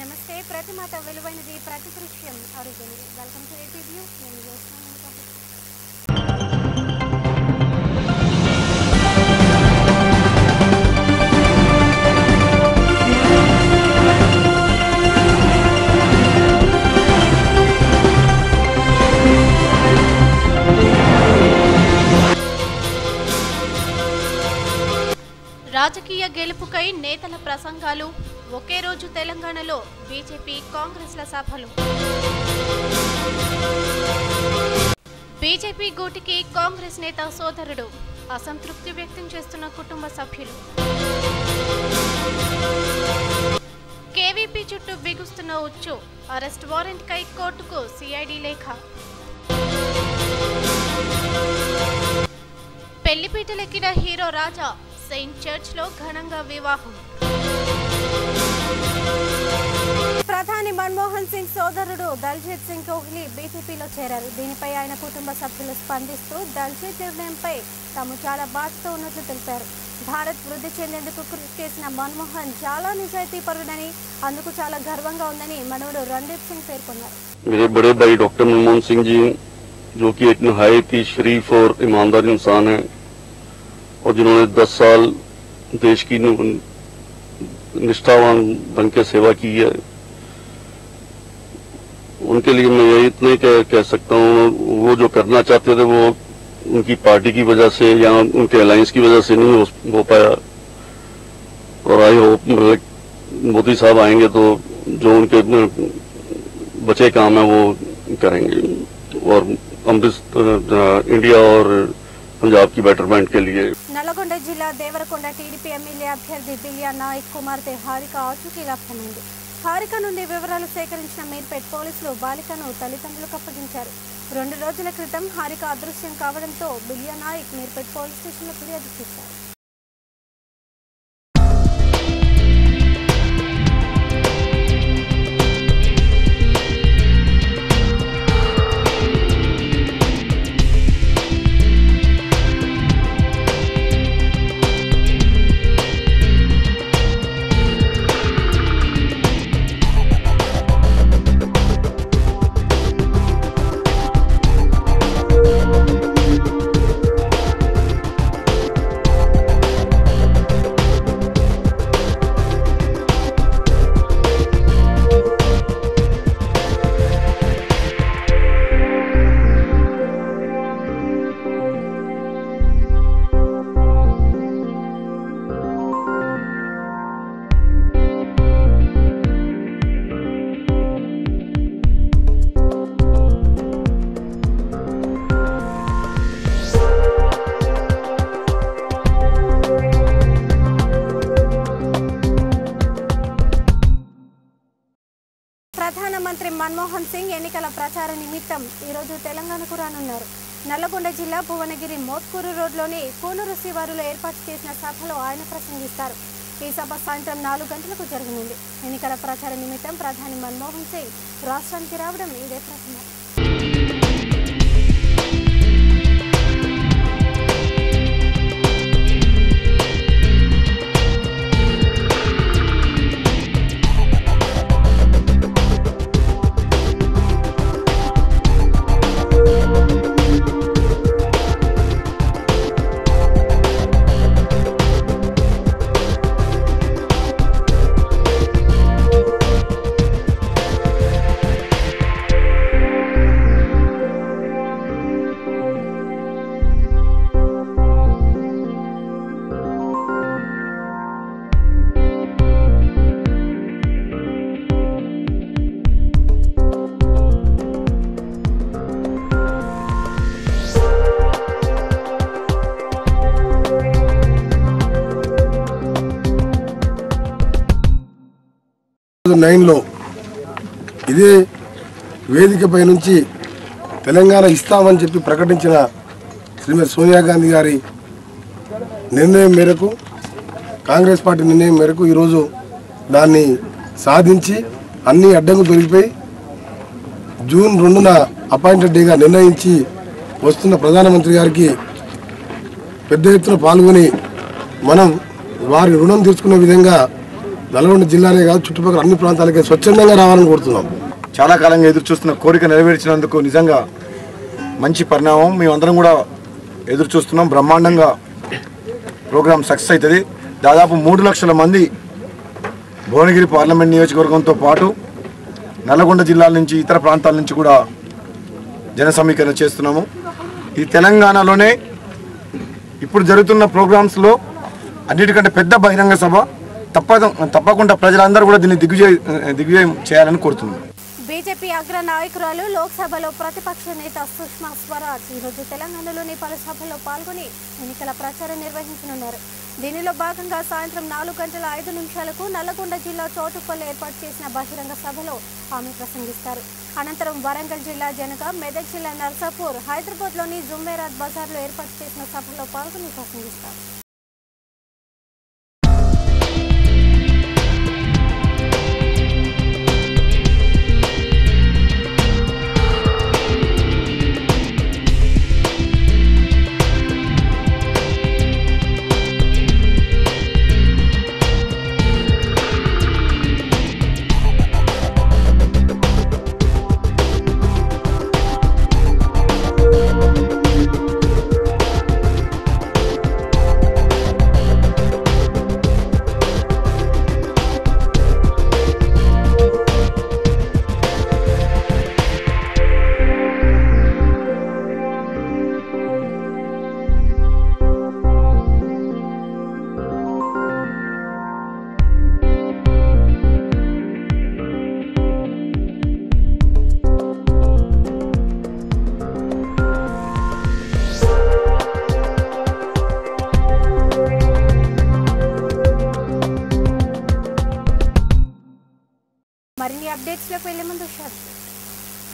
నమస్తే ప్రతి మాట విలువైనది ప్రతి దృశ్యం అరుదైనది వెల్కమ్ టు ఏపీ వ్యూ నేను యోచన రాజకీయ గెలుపుకై నేతల ప్రసంగాలు ఒకే రోజు తెలంగాణలో బీజేపీ కాంగ్రెస్ల సభలు బీజేపీ గూటికి కాంగ్రెస్ నేత సోదరుడు అసంతృప్తి వ్యక్తం చేస్తున్న కుటుంబ సభ్యులు కేవీపీ చుట్టూ బిగుస్తున్న ఉచ్చు అరెస్ట్ వారెంట్ కై కోర్టుకు సిఐడి లేఖ పెళ్లిపీటలెక్కిన హీరో రాజా సెయింట్ చర్చ్ లో ఘనంగా వివాహం ప్రధాని మన్మోహన్ సింగ్ సోదరుడు దల్జీత్ సింగ్ కోహ్లీ బీజేపీలో చేరారు దీనిపై ఆయన కుటుంబ సభ్యులు స్పందిస్తూ దల్జీత్ నిర్ణయంపై తాము చాలా బాధతో ఉన్నట్లు తెలిపారు భారత్ వృద్ధి చెందేందుకు కృషి చేసిన మన్మోహన్ చాలా నిజాయితీపరుడని అందుకు చాలా గర్వంగా ఉందని మనవడు రణదీప్ సింగ్ పేర్కొన్నారు मेरे बड़े भाई डॉक्टर मनमोहन सिंह जी जो कि एक नहायत ही शरीफ और ईमानदार इंसान हैं और जिन्होंने 10 साल देश की नि- निष्ठावान बन के सेवा की है उनके लिए मैं यही इतना ही कह, कह सकता हूँ वो जो करना चाहते थे वो उनकी पार्टी की वजह से या उनके अलायंस की वजह से नहीं हो, हो पाया और आई होप मोदी साहब आएंगे तो जो उनके बचे काम है वो करेंगे और अमृत इंडिया और पंजाब की बेटरमेंट के लिए నల్లగొండ జిల్లా దేవరకొండ టీడీపీ ఎమ్మెల్యే అభ్యర్థి దిల్యా నాయక్ కుమార్తె హారిక ఆచూకీ లభ్యమైంది హారిక నుండి వివరాలు సేకరించిన మీర్పేట్ పోలీసులు బాలికను తల్లిదండ్రులకు అప్పగించారు రెండు రోజుల క్రితం హారిక అదృశ్యం కావడంతో బిలియా నాయక్ మీర్పేట్ పోలీస్ స్టేషన్లో ఫిర్యాదు చేశారు ప్రధానమంత్రి మన్మోహన్ సింగ్ ఎన్నికల ప్రచార నిమిత్తం ఈరోజు తెలంగాణకు రానున్నారు నల్లగొండ జిల్లా భువనగిరి మోత్కూరు రోడ్లోని కూనూరు శివారులో ఏర్పాటు చేసిన సభలో ఆయన ప్రసంగిస్తారు ఈ సభ సాయంత్రం నాలుగు గంటలకు జరగనుంది ఎన్నికల ప్రచార నిమిత్తం ప్రధాని మన్మోహన్ సింగ్ రాష్ట్రానికి రావడం ఇదే ప్రథమం నైన్లో ఇదే వేదికపై నుంచి తెలంగాణ ఇస్తామని చెప్పి ప్రకటించిన శ్రీమతి సోనియా గాంధీ గారి నిర్ణయం మేరకు కాంగ్రెస్ పార్టీ నిర్ణయం మేరకు ఈరోజు దాన్ని సాధించి అన్ని అడ్డంకులు తొలగిపోయి జూన్ రెండున అపాయింటెడ్ డేగా నిర్ణయించి వస్తున్న ప్రధానమంత్రి గారికి పెద్ద ఎత్తున పాల్గొని మనం వారి రుణం తీర్చుకునే విధంగా నల్గొండ జిల్లానే కాదు చుట్టుపక్కల అన్ని ప్రాంతాలకి స్వచ్ఛందంగా రావాలని కోరుతున్నాం చాలా కాలంగా ఎదురు చూస్తున్న కోరిక నెరవేర్చినందుకు నిజంగా మంచి పరిణామం మేమందరం కూడా ఎదురు చూస్తున్నాం బ్రహ్మాండంగా ప్రోగ్రాం సక్సెస్ అవుతుంది దాదాపు మూడు లక్షల మంది భువనగిరి పార్లమెంట్ నియోజకవర్గంతో పాటు నల్లగొండ జిల్లాల నుంచి ఇతర ప్రాంతాల నుంచి కూడా జన సమీకరణ చేస్తున్నాము ఈ తెలంగాణలోనే ఇప్పుడు జరుగుతున్న ప్రోగ్రామ్స్లో అన్నిటికంటే పెద్ద బహిరంగ సభ తప్ప తప్పకుండా ప్రజలందరూ కూడా దీన్ని దిగ్విజయ దిగ్విజయం చేయాలని కోరుతున్నాం బీజేపీ అగ్ర నాయకురాలు లోక్సభలో ప్రతిపక్ష నేత సుష్మా స్వరాజ్ ఈరోజు తెలంగాణలోని పలు సభల్లో పాల్గొని ఎన్నికల ప్రచారం నిర్వహించనున్నారు దీనిలో భాగంగా సాయంత్రం నాలుగు గంటల ఐదు నిమిషాలకు నల్లగొండ జిల్లా చోటుపల్లి ఏర్పాటు చేసిన బహిరంగ సభలో ఆమె ప్రసంగిస్తారు అనంతరం వరంగల్ జిల్లా జనక మెదక్ జిల్లా నర్సాపూర్ హైదరాబాద్లోని జుమ్మేరాత్ బజార్లో ఏర్పాటు చేసిన సభలో పాల్గొని ప్రసంగిస్తారు మరిన్ని అప్డేట్స్లోకి వెళ్లే ముందు షార్ట్